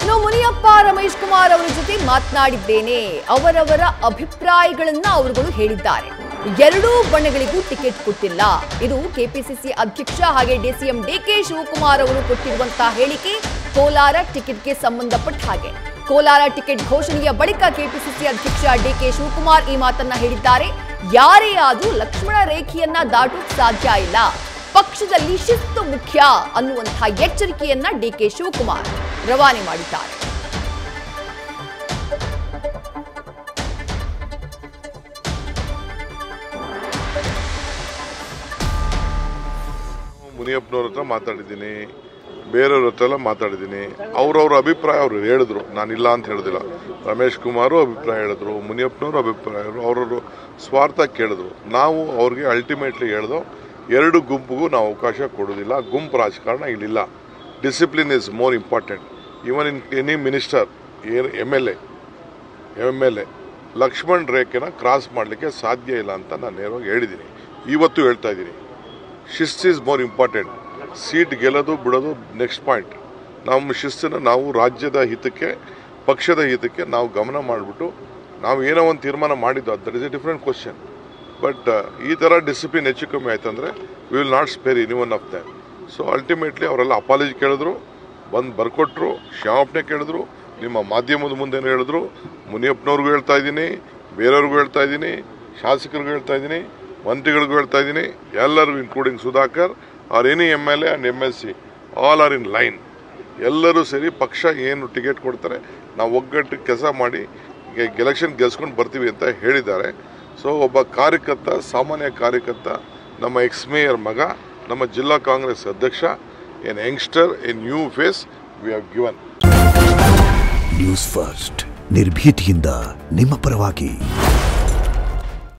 ಇನ್ನು ಮುನಿಯಪ್ಪ ರಮೇಶ್ ಕುಮಾರ್ ಅವರ ಜೊತೆ ಮಾತನಾಡಿದ್ದೇನೆ ಅವರವರ ಅಭಿಪ್ರಾಯಗಳನ್ನ ಅವರುಗಳು ಹೇಳಿದ್ದಾರೆ ಎರಡೂ ಬಣಗಳಿಗೂ ಟಿಕೆಟ್ ಕೊಟ್ಟಿಲ್ಲ ಇದು ಕೆಪಿಸಿಸಿ ಅಧ್ಯಕ್ಷ ಹಾಗೆ ಡಿಸಿಎಂ ಡಿಕೆ ಶಿವಕುಮಾರ್ ಅವರು ಕೊಟ್ಟಿರುವಂತಹ ಹೇಳಿಕೆ ಕೋಲಾರ ಟಿಕೆಟ್ಗೆ ಸಂಬಂಧಪಟ್ಟ ಹಾಗೆ ಕೋಲಾರ ಟಿಕೆಟ್ ಘೋಷಣೆಯ ಬಳಿಕ ಕೆಪಿಸಿಸಿ ಅಧ್ಯಕ್ಷ ಡಿಕೆ ಶಿವಕುಮಾರ್ ಈ ಮಾತನ್ನ ಹೇಳಿದ್ದಾರೆ ಯಾರೇ ಆದ್ರೂ ಲಕ್ಷ್ಮಣ ರೇಖೆಯನ್ನ ದಾಟೋಕ್ ಸಾಧ್ಯ ಇಲ್ಲ ಪಕ್ಷದಲ್ಲಿ ಶಿಸ್ತು ಮುಖ್ಯ ಅನ್ನುವಂತಹ ಎಚ್ಚರಿಕೆಯನ್ನ ಡಿಕೆ ಶಿವಕುಮಾರ್ ರವಾನೆ ಮಾಡಿದ್ದಾರೆ ಮುನಿಯಪ್ಪನವ್ರ ಹತ್ರ ಮಾತಾಡಿದ್ದೀನಿ ಬೇರೆಯವ್ರ ಹತ್ರ ಎಲ್ಲ ಮಾತಾಡಿದ್ದೀನಿ ಅವ್ರವ್ರ ಅಭಿಪ್ರಾಯ ಅವ್ರು ಹೇಳಿದ್ರು ನಾನಿಲ್ಲ ಅಂತ ಹೇಳೋದಿಲ್ಲ ರಮೇಶ್ ಕುಮಾರು ಅಭಿಪ್ರಾಯ ಹೇಳಿದ್ರು ಮುನಿಯಪ್ಪನವರು ಅಭಿಪ್ರಾಯ ಹೇಳಿದ್ರು ಅವ್ರವ್ರ ಸ್ವಾರ್ಥ ಕೇಳಿದ್ರು ನಾವು ಅವ್ರಿಗೆ ಅಲ್ಟಿಮೇಟ್ಲಿ ಹೇಳ್ದು ಎರಡು ಗುಂಪಿಗೂ ನಾವು ಅವಕಾಶ ಕೊಡೋದಿಲ್ಲ ಗುಂಪು ರಾಜಕಾರಣ ಇಲ್ಲಿಲ್ಲ discipline is more important even in any minister M L A M L A Lakshman ರೇಖೆನ ಕ್ರಾಸ್ ಮಾಡಲಿಕ್ಕೆ ಸಾಧ್ಯ ಇಲ್ಲ ಅಂತ ನಾನು ನೇರವಾಗಿ ಹೇಳಿದ್ದೀನಿ ಇವತ್ತು ಹೇಳ್ತಾ ಇದ್ದೀನಿ ಶಿಸ್ತು ಇಸ್ ಮೋರ್ ಇಂಪಾರ್ಟೆಂಟ್ ಸೀಟ್ ಗೆಲ್ಲೋದು ಬಿಡೋದು ನೆಕ್ಸ್ಟ್ ಪಾಯಿಂಟ್ ನಮ್ಮ ಶಿಸ್ತನ್ನು ನಾವು ರಾಜ್ಯದ ಹಿತಕ್ಕೆ ಪಕ್ಷದ ಹಿತಕ್ಕೆ ನಾವು ಗಮನ ಮಾಡಿಬಿಟ್ಟು ನಾವು ಏನೋ ಒಂದು ತೀರ್ಮಾನ ಮಾಡಿದ್ದು that is a different question but ಈ ಥರ ಡಿಸಿಪ್ಲಿನ್ ಹೆಚ್ಚು ಕಮ್ಮಿ ಆಯ್ತಂದರೆ we will not spare any one of them so ultimately ಅವರೆಲ್ಲ ಅಪಾಲಜಿ ಕೇಳಿದ್ರು ಬಂದು ಬರ್ಕೊಟ್ರು ಕ್ಷಮಾಪಣೆ ಕೇಳಿದ್ರು ನಿಮ್ಮ ಮಾಧ್ಯಮದ ಮುಂದೆನೂ ಹೇಳಿದ್ರು ಮುನಿಯಪ್ಪನವ್ರಿಗೂ ಹೇಳ್ತಾ ಇದ್ದೀನಿ ಬೇರೆಯವ್ರಿಗೂ ಹೇಳ್ತಾ ಇದ್ದೀನಿ ಶಾಸಕರಿಗೂ ಹೇಳ್ತಾ ಇದ್ದೀನಿ ಮಂತ್ರಿಗಳಿಗೂ ಹೇಳ್ತಾ ಇದ್ದೀನಿ ಎಲ್ಲರಿಗೂ including Sudhakar are any M L A and M L C all are in line ಎಲ್ಲರೂ ಸೇರಿ ಪಕ್ಷ ಏನು ಟಿಕೆಟ್ ಕೊಡ್ತಾರೆ ನಾವು ಒಗ್ಗಟ್ಟು ಕೆಲಸ ಮಾಡಿ ಎಲೆಕ್ಷನ್ ಗೆಲ್ಸ್ಕೊಂಡು ಬರ್ತೀವಿ ಅಂತ ಹೇಳಿದ್ದಾರೆ ಸೊ ಒಬ್ಬ ಕಾರ್ಯಕರ್ತ ಸಾಮಾನ್ಯ ಕಾರ್ಯಕರ್ತ ನಮ್ಮ ಎಕ್ಸ್ ಮೇಯರ್ ಮಗ ನಮ್ಮ ಜಿಲ್ಲಾ ಕಾಂಗ್ರೆಸ್ ಅಧ್ಯಕ್ಷ an youngster a new face we have given news first ನಿರ್ಭೀತಿಯಿಂದ ನಿಮ್ಮ ಪರವಾಗಿ